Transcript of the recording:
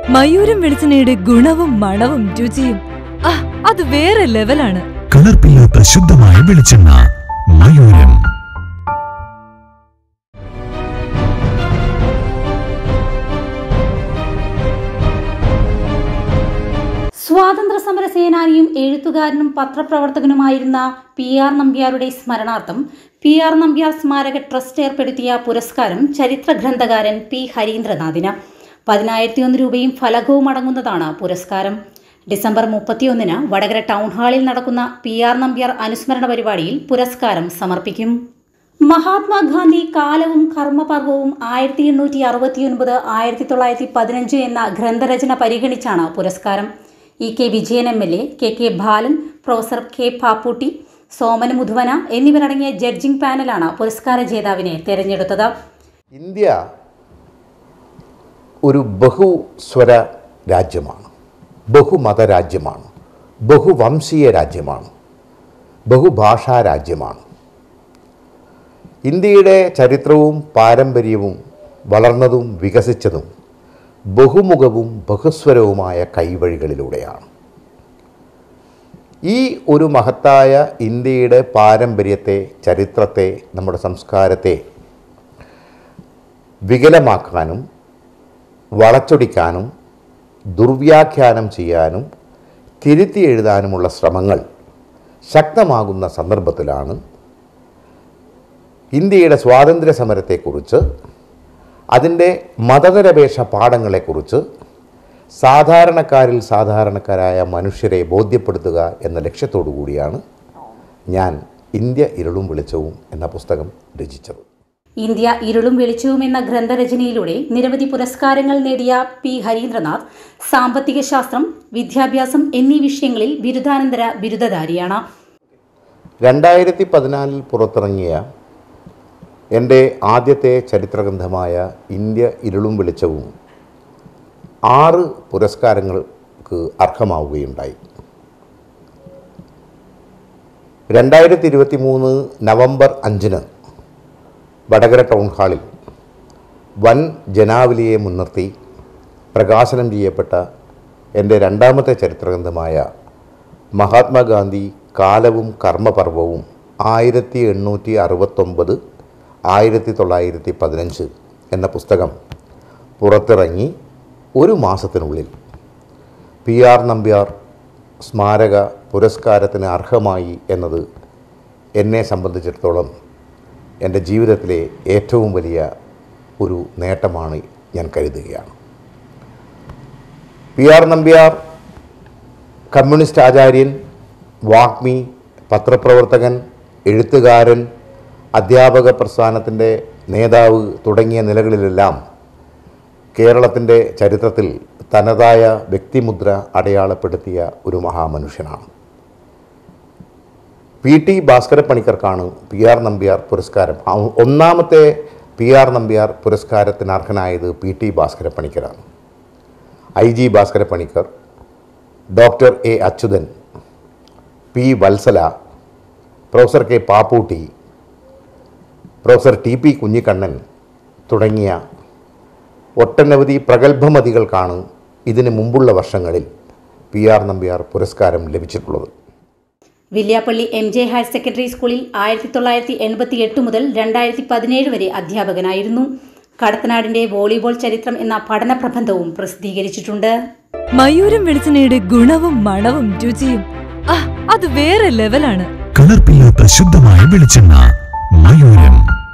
മയൂരം വെളിച്ചെണ്ണയുടെ ഗുണവും മണവും രുചിയും ആ അത് വേറെ ലെവലാണ് കലർപ്പില്ലാത്ത ശുദ്ധമായ വെളിച്ചെണ്ണ മയൂരം സ്വാതന്ത്ര്യ സമര സേനാനിയും എഴുത്തുകാരനും പത്രപ്രവർത്തകനുമായിരുന്ന പി ആർ നമ്പ്യാരുടെ സ്മരണാർത്ഥം പി ആർ നമ്പ്യാർ സ്മാരക ട്രസ്റ്റ് ഏർപ്പെടുത്തിയ പുരസ്കാരം ചരിത്ര ഗ്രന്ഥകാരൻ പി ഹരീന്ദ്രനാഥിന് പതിനായിരത്തി ഒന്ന് രൂപയും ഫലകവും അടങ്ങുന്നതാണ് പുരസ്കാരം ഡിസംബർ മുപ്പത്തിയൊന്നിന് വടകര ടൗൺ ഹാളിൽ നടക്കുന്ന പി ആർ നമ്പ്യാർ അനുസ്മരണ പരിപാടിയിൽ പുരസ്കാരം സമർപ്പിക്കും മഹാത്മാഗാന്ധി കാലവും കർമ്മപർവവും ആയിരത്തി എണ്ണൂറ്റി അറുപത്തിയൊൻപത് ആയിരത്തി തൊള്ളായിരത്തി പതിനഞ്ച് എന്ന ഗ്രന്ഥരചന പരിഗണിച്ചാണ് പുരസ്കാരം E K Vijayan M L A K K Balan professor K Pappootty Soman മുധുവന എന്നിവരടങ്ങിയ ജഡ്ജിംഗ് പാനലാണ് പുരസ്കാര ജേതാവിനെ തെരഞ്ഞെടുത്തത് ഇന്ത്യ ഒരു ബഹുസ്വര രാജ്യമാണ് ബഹുമത രാജ്യമാണ് ബഹുവംശീയ രാജ്യമാണ് ബഹുഭാഷാ രാജ്യമാണ് ഇന്ത്യയുടെ ചരിത്രവും പാരമ്പര്യവും വളർന്നതും വികസിച്ചതും ബഹുമുഖവും ബഹുസ്വരവുമായ കൈവഴികളിലൂടെയാണ് ഈ ഒരു മഹത്തായ ഇന്ത്യയുടെ പാരമ്പര്യത്തെ ചരിത്രത്തെ നമ്മുടെ സംസ്കാരത്തെ വികലമാക്കാനും വളച്ചൊടിക്കാനും ദുർവ്യാഖ്യാനം ചെയ്യാനും തിരുത്തി എഴുതാനുമുള്ള ശ്രമങ്ങൾ ശക്തമാകുന്ന സന്ദർഭത്തിലാണ് ഇന്ത്യയുടെ സ്വാതന്ത്ര്യ സമരത്തെക്കുറിച്ച് അതിൻ്റെ മതനിരപേക്ഷ പാഠങ്ങളെക്കുറിച്ച് സാധാരണക്കാരിൽ സാധാരണക്കാരായ മനുഷ്യരെ ബോധ്യപ്പെടുത്തുക എന്ന ലക്ഷ്യത്തോടു കൂടിയാണ് ഞാൻ ഇന്ത്യ ഇരുളും വെളിച്ചവും എന്ന പുസ്തകം രചിച്ചത് ഇന്ത്യ ഇരുളും വെളിച്ചവും എന്ന ഗ്രന്ഥരചനയിലൂടെ നിരവധി പുരസ്കാരങ്ങൾ നേടിയ പി ഹരീന്ദ്രനാഥ് സാമ്പത്തിക ശാസ്ത്രം വിദ്യാഭ്യാസം എന്നീ വിഷയങ്ങളിൽ ബിരുദാനന്തര ബിരുദധാരിയാണ് രണ്ടായിരത്തി പതിനാലിൽ പുറത്തിറങ്ങിയ എൻ്റെ ആദ്യത്തെ ചരിത്രഗ്രന്ഥമായ ഇന്ത്യ ഇരുളും വെളിച്ചവും ആറ് പുരസ്കാരങ്ങൾക്ക് അർഹമാവുകയുണ്ടായി രണ്ടായിരത്തി ഇരുപത്തി മൂന്ന് നവംബർ അഞ്ചിന് വടകര ടൗൺ ഹാളിൽ വൻ ജനാവലിയെ മുൻനിർത്തി പ്രകാശനം ചെയ്യപ്പെട്ട എൻ്റെ രണ്ടാമത്തെ ചരിത്രഗ്രന്ഥമായ മഹാത്മാഗാന്ധി കാലവും കർമ്മപർവവും ആയിരത്തി എണ്ണൂറ്റി അറുപത്തൊമ്പത് ആയിരത്തി തൊള്ളായിരത്തി പതിനഞ്ച് എന്ന പുസ്തകം പുറത്തിറങ്ങി ഒരു മാസത്തിനുള്ളിൽ പി ആർ നമ്പ്യാർ സ്മാരക പുരസ്കാരത്തിന് അർഹമായി എന്നത് എന്നെ സംബന്ധിച്ചിടത്തോളം എൻ്റെ ജീവിതത്തിലെ ഏറ്റവും വലിയ ഒരു നേട്ടമാണ് ഞാൻ കരുതുകയാണ് പി ആർ നമ്പ്യാർ കമ്മ്യൂണിസ്റ്റ് ആചാര്യൻ വാഗ്മി പത്രപ്രവർത്തകൻ എഴുത്തുകാരൻ അധ്യാപക പ്രസ്ഥാനത്തിൻ്റെ നേതാവ് തുടങ്ങിയ നിലകളിലെല്ലാം കേരളത്തിൻ്റെ ചരിത്രത്തിൽ തനതായ വ്യക്തിമുദ്ര അടയാളപ്പെടുത്തിയ ഒരു മഹാമനുഷ്യനാണ് പി ടി ഭാസ്കര പണിക്കർക്കാണ് പി ആർ നമ്പ്യാർ പുരസ്കാരം ആ ഒന്നാമത്തെ പി ആർ നമ്പ്യാർ പുരസ്കാരത്തിന് അർഹനായത് പി ടി ഭാസ്കര പണിക്കരാണ് I G Bhaskara Panicker doctor A Achuthan P Vatsala professor K Pappootty professor T P Kunhikannan തുടങ്ങിയ ഒട്ടനവധി പ്രഗത്ഭമതികൾക്കാണ് ഇതിന് മുമ്പുള്ള വർഷങ്ങളിൽ പി ആർ നമ്പ്യാർ പുരസ്കാരം ലഭിച്ചിട്ടുള്ളത് Villiappally M J higher secondary സ്കൂളിൽ ആയിരത്തി തൊള്ളായിരത്തി എൺപത്തി എട്ട് മുതൽ രണ്ടായിരത്തി പതിനേഴ് വരെ അധ്യാപകനായിരുന്നു കടത്തനാടിന്റെ വോളിബോൾ ചരിത്രം എന്ന പഠന പ്രബന്ധവും പ്രസിദ്ധീകരിച്ചിട്ടുണ്ട് മയൂരം വെളിച്ചെണ്ണയുടെ ഗുണവും മണവും രുചിയും ആ അത് വേറെ ലെവലാണ് കലർപ്പില്ലാത്ത ശുദ്ധമായ വെളിച്ചെണ്ണ മയൂരം